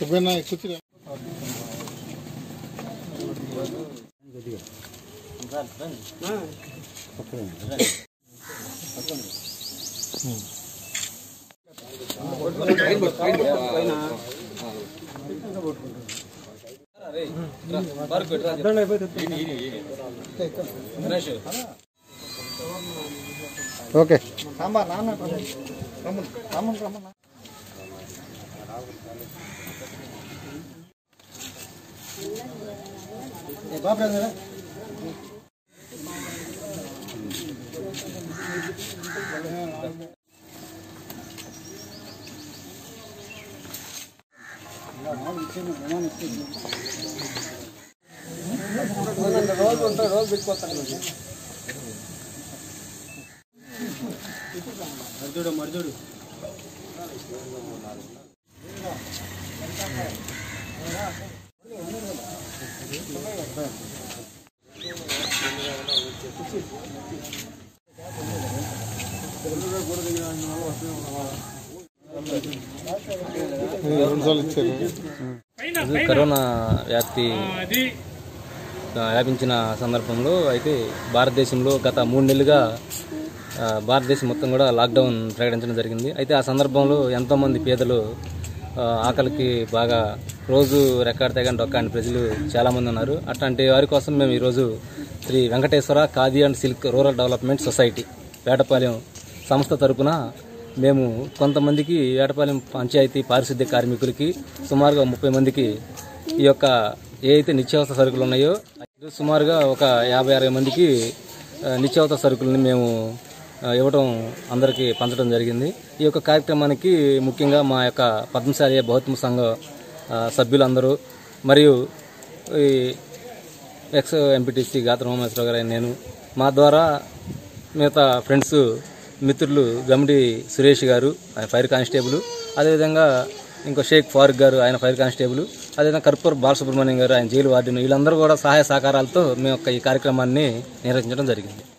చెప్పినా కూర్చుని ఓకే రెండు సార్లు ఇచ్చారు ఇది కరోనా వ్యాప్తి ఆ, వ్యాపించిన సందర్భంలో అయితే భారతదేశంలో గత మూడు నెలలుగా ఆ, భారతదేశం మొత్తం కూడా లాక్డౌన్ ప్రకటించడం జరిగింది అయితే ఆ సందర్భంలో ఎంతోమంది పేదలు ఆ, ఆకలికి బాగా రోజు రెక్కాడితే తెగని డొక్కాని ప్రజలు చాలామంది ఉన్నారు అట్లాంటి వారి కోసం మేము ఈరోజు Sri Venkateswara khadi and silk rural development society Vetapalem సంస్థ తరపున మేము కొంతమందికి వేటపాలెం పంచాయతీ పారిశుద్ధ్య కార్మికులకి సుమారుగా ముప్పై మందికి ఈ యొక్క ఏ అయితే నిత్యావసర సరుకులు ఉన్నాయో ఇది సుమారుగా ఒక యాభై అరవై మందికి ఆ, నిత్యావసర సరుకులని మేము ఆ, ఇవ్వడం అందరికీ పంచడం జరిగింది ఈ యొక్క కార్యక్రమానికి ముఖ్యంగా మా యొక్క పద్మశాలి బౌద్ధ సంఘ ఆ, సభ్యులందరూ మరియు ఈ ఎక్స్ ఎంపీటీసీ గాత్ర మహేశ్వరరావు గారు అయిన నేను మా ద్వారా మిగతా ఫ్రెండ్స్ మిత్రులు గమిడి సురేష్ గారు ఆయన ఫైర్ కానిస్టేబుల్ అదేవిధంగా ఇంకో షేక్ ఫారూక్ గారు ఆయన ఫైర్ కానిస్టేబుల్ అదేవిధంగా కర్పూర్ బాలసుబ్రహ్మణ్యం గారు ఆయన జైలు వార్డెన్ వీళ్ళందరూ కూడా సహాయ సహకారాలతో మేము యొక్క ఈ కార్యక్రమాన్ని నిర్వహించడం జరిగింది